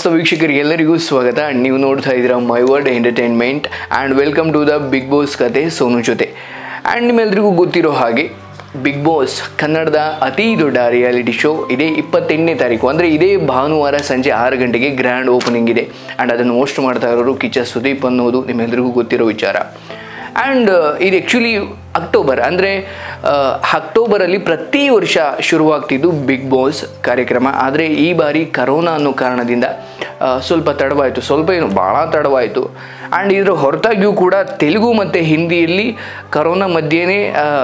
ಸಮಸ್ತ ವೀಕ್ಷಕರಿಗೆಲ್ಲರಿಗೂ ಸ್ವಾಗತ ನೀವು ನೋಡ್ತಾ ಇದ್ದೀರಾ my word entertainment and welcome to the Bigg Boss ಕತೆ ಸೋನು ಜೊತೆ ಆ್ಯಂಡ್ ನಿಮ್ಮೆಲ್ಲರಿಗೂ ಗೊತ್ತಿರೋ ಹಾಗೆ ಬಿಗ್ ಬಾಸ್ ಕನ್ನಡದ ಅತಿ ದೊಡ್ಡ ರಿಯಾಲಿಟಿ ಶೋ ಇದೇ ಇಪ್ಪತ್ತೆಂಟನೇ ತಾರೀಕು ಅಂದರೆ ಇದೇ ಭಾನುವಾರ ಸಂಜೆ ಆರು ಗಂಟೆಗೆ ಗ್ರ್ಯಾಂಡ್ ಓಪನಿಂಗ್ ಇದೆ ಆ್ಯಂಡ್ ಅದನ್ನು ಹೋಸ್ಟ್ ಮಾಡ್ತಾ ಇರೋರು ಕಿಚ್ಚ ಸುದೀಪ್ ಅನ್ನೋದು ನಿಮ್ಮೆಲ್ಲರಿಗೂ ಗೊತ್ತಿರೋ ವಿಚಾರ ಆ್ಯಂಡ್ ಇದು ಆ್ಯಕ್ಚುಲಿ ಅಕ್ಟೋಬರ್ ಅಂದರೆ ಅಕ್ಟೋಬರಲ್ಲಿ ಪ್ರತಿ ವರ್ಷ ಶುರುವಾಗ್ತಿದ್ದು ಬಿಗ್ ಬಾಸ್ ಕಾರ್ಯಕ್ರಮ ಆದರೆ ಈ ಬಾರಿ ಕರೋನಾ ಅನ್ನೋ ಕಾರಣದಿಂದ ಆ, ಸ್ವಲ್ಪ ತಡವಾಯಿತು ಸ್ವಲ್ಪ ಏನು ಭಾಳ ತಡವಾಯಿತು ಆ್ಯಂಡ್ ಇದರ ಹೊರತಾಗಿಯೂ ಕೂಡ ತೆಲುಗು ಮತ್ತು ಹಿಂದಿಯಲ್ಲಿ ಕರೋನಾ ಮಧ್ಯೆನೇ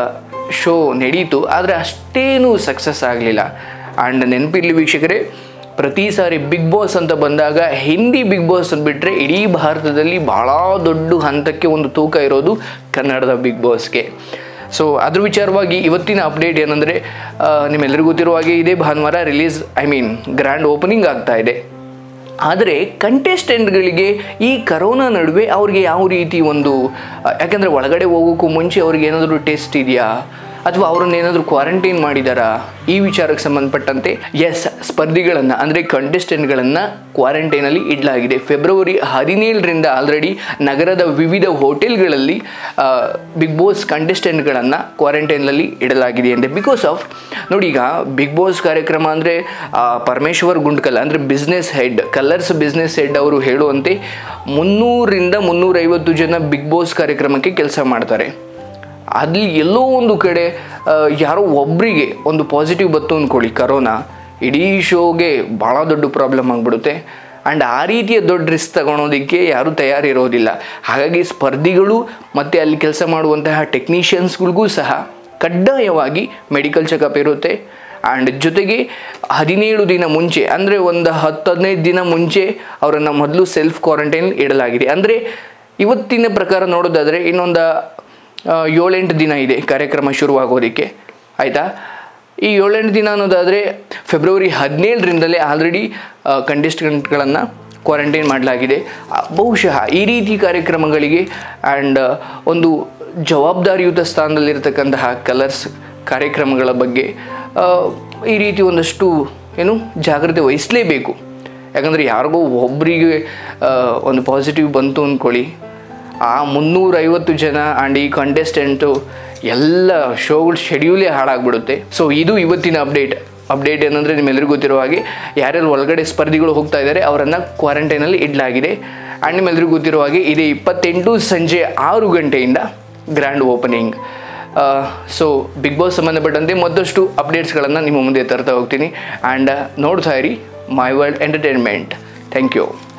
ಶೋ ನಡೀತು ಆದರೆ ಅಷ್ಟೇನು ಸಕ್ಸಸ್ ಆಗಲಿಲ್ಲ ಆ್ಯಂಡ್ ನೆನಪಿರಲಿ ವೀಕ್ಷಕರೇ ಪ್ರತಿ ಸಾರಿ ಬಿಗ್ ಬಾಸ್ ಅಂತ ಬಂದಾಗ ಹಿಂದಿ ಬಿಗ್ ಬಾಸ್ ಬಿಟ್ಟರೆ ಇಡೀ ಭಾರತದಲ್ಲಿ ಭಾಳ ದೊಡ್ಡ ಹಂತಕ್ಕೆ ಒಂದು ತೂಕ ಇರೋದು ಕನ್ನಡದ ಬಿಗ್ ಬಾಸ್ಗೆ ಸೊ ಅದ್ರ ವಿಚಾರವಾಗಿ ಇವತ್ತಿನ ಅಪ್ಡೇಟ್ ಏನಂದರೆ ನಿಮ್ಮೆಲ್ಲರಿಗೂ ಗೊತ್ತಿರುವ ಹಾಗೆ ಇದೇ ಭಾನುವಾರ release I mean grand opening ಆಗ್ತಾ ಇದೆ ಆದರೆ ಕಂಟೆಸ್ಟೆಂಟ್ಗಳಿಗೆ ಈ ಕರೋನಾ ನಡುವೆ ಅವ್ರಿಗೆ ಯಾವ ರೀತಿ ಒಂದು ಯಾಕೆಂದರೆ ಒಳಗಡೆ ಹೋಗೋಕ್ಕೂ ಮುಂಚೆ ಅವ್ರಿಗೆ ಏನಾದರೂ ಟೆಸ್ಟ್ ಇದೆಯಾ ಅಥವಾ ಅವ್ರನ್ನ ಏನಾದರೂ ಕ್ವಾರಂಟೈನ್ ಮಾಡಿದಾರಾ ಈ ವಿಚಾರಕ್ಕೆ ಸಂಬಂಧಪಟ್ಟಂತೆ ಎಸ್ ಸ್ಪರ್ಧಿಗಳನ್ನು ಅಂದರೆ ಕಂಟೆಸ್ಟೆಂಟ್ಗಳನ್ನು ಕ್ವಾರಂಟೈನಲ್ಲಿ ಇಡಲಾಗಿದೆ ಫೆಬ್ರವರಿ ಹದಿನೇಳರಿಂದ ಆಲ್ರೆಡಿ ನಗರದ ವಿವಿಧ ಹೋಟೆಲ್ಗಳಲ್ಲಿ ಬಿಗ್ ಬಾಸ್ ಕಂಟೆಸ್ಟೆಂಟ್ಗಳನ್ನು ಕ್ವಾರಂಟೈನಲ್ಲಿ ಇಡಲಾಗಿದೆ ಅಂತೆ ಬಿಕಾಸ್ ಆಫ್ ನೋಡಿ ಈಗ ಬಿಗ್ ಬಾಸ್ ಕಾರ್ಯಕ್ರಮ ಅಂದರೆ ಪರಮೇಶ್ವರ್ ಗುಂಡ್ಕಲ್ ಅಂದರೆ business head Colors business head ಅವರು ಹೇಳುವಂತೆ ಮುನ್ನೂರಿಂದ ಮುನ್ನೂರೈವತ್ತು ಜನ ಬಿಗ್ ಬಾಸ್ ಕಾರ್ಯಕ್ರಮಕ್ಕೆ ಕೆಲಸ ಮಾಡ್ತಾರೆ ಅಲ್ಲಿ ಎಲ್ಲೋ ಒಂದು ಕಡೆ ಆ, ಯಾರೋ ಒಬ್ಬರಿಗೆ ಒಂದು ಪಾಸಿಟಿವ್ ಬತ್ತು ಅಂದ್ಕೊಳ್ಳಿ ಕರೋನಾ ಇಡೀ ಶೋಗೆ ಭಾಳ ದೊಡ್ಡ ಪ್ರಾಬ್ಲಮ್ ಆಗಿಬಿಡುತ್ತೆ ಆ್ಯಂಡ್ ಆ ರೀತಿಯ ದೊಡ್ಡ ರಿಸ್ಕ್ ತಗೊಳೋದಕ್ಕೆ ಯಾರೂ ತಯಾರಿರೋದಿಲ್ಲ ಹಾಗಾಗಿ ಸ್ಪರ್ಧಿಗಳು ಮತ್ತು ಅಲ್ಲಿ ಕೆಲಸ ಮಾಡುವಂತಹ ಟೆಕ್ನಿಷಿಯನ್ಸ್ಗಳಿಗೂ ಸಹ ಕಡ್ಡಾಯವಾಗಿ ಮೆಡಿಕಲ್ ಚೆಕಪ್ ಇರುತ್ತೆ ಆ್ಯಂಡ್ ಜೊತೆಗೆ ಹದಿನೇಳು ದಿನ ಮುಂಚೆ ಅಂದರೆ ಒಂದು ಹತ್ತು ಹದಿನೈದು ದಿನ ಮುಂಚೆ ಅವರನ್ನು ಮೊದಲು ಸೆಲ್ಫ್ ಕ್ವಾರಂಟೈನ್ ಇಡಲಾಗಿದೆ ಅಂದರೆ ಇವತ್ತಿನ ಪ್ರಕಾರ ನೋಡೋದಾದರೆ ಇನ್ನೊಂದು ಆ, ಏಳೆಂಟು ದಿನ ಇದೆ ಕಾರ್ಯಕ್ರಮ ಶುರುವಾಗೋದಕ್ಕೆ ಆಯಿತಾ ಈ ಏಳೆಂಟು ದಿನ ಅನ್ನೋದಾದರೆ ಫೆಬ್ರವರಿ ಹದಿನೇಳರಿಂದಲೇ ಆಲ್ರೆಡಿ ಕಂಟೆಸ್ಟೆಂಟ್ಗಳನ್ನು ಕ್ವಾರಂಟೈನ್ ಮಾಡಲಾಗಿದೆ ಆ, ಬಹುಶಃ ಈ ರೀತಿ ಕಾರ್ಯಕ್ರಮಗಳಿಗೆ ಆ್ಯಂಡ್ ಒಂದು ಜವಾಬ್ದಾರಿಯುತ ಸ್ಥಾನದಲ್ಲಿರ್ತಕ್ಕಂತಹ ಕಲರ್ಸ್ ಕಾರ್ಯಕ್ರಮಗಳ ಬಗ್ಗೆ ಆ, ಈ ರೀತಿ ಒಂದಷ್ಟು ಏನು ಜಾಗ್ರತೆ ವಹಿಸಲೇಬೇಕು ಯಾಕಂದರೆ ಯಾರಿಗೋ ಒಬ್ಬರಿಗೆ ಒಂದು ಪಾಸಿಟಿವ್ ಬಂತು ಅಂದ್ಕೊಳ್ಳಿ ಆ ಮುನ್ನೂರೈವತ್ತು ಜನ ಆ್ಯಂಡ್ ಈ ಕಂಟೆಸ್ಟೆಂಟು ಎಲ್ಲ ಶೋಗಳ ಶೆಡ್ಯೂಲೇ ಹಾಳಾಗ್ಬಿಡುತ್ತೆ ಸೊ ಇದು ಇವತ್ತಿನ ಅಪ್ಡೇಟ್ ಅಪ್ಡೇಟ್ ಏನಂದರೆ ನಿಮ್ಮೆಲ್ಲರಿಗೂ ಗೊತ್ತಿರೋ ಹಾಗೆ ಯಾರ್ಯಾರು ಒಳಗಡೆ ಸ್ಪರ್ಧಿಗಳು ಹೋಗ್ತಾ ಇದ್ದಾರೆ ಅವರನ್ನು ಕ್ವಾರಂಟೈನಲ್ಲಿ ಇಡಲಾಗಿದೆ ಆ್ಯಂಡ್ ನಿಮ್ಮೆಲ್ಲರಿಗೂ ಗೊತ್ತಿರೋ ಹಾಗೆ ಇದೇ ಇಪ್ಪತ್ತೆಂಟು ಸಂಜೆ ಆರು ಗಂಟೆಯಿಂದ grand opening so Bigg Boss ಸಂಬಂಧಪಟ್ಟಂತೆ ಮತ್ತಷ್ಟು ಅಪ್ಡೇಟ್ಸ್ಗಳನ್ನು ನಿಮ್ಮ ಮುಂದೆ ತರ್ತಾ ಹೋಗ್ತೀನಿ ಆ್ಯಂಡ್ ನೋಡ್ತಾ ಇರಿ my world entertainment thank you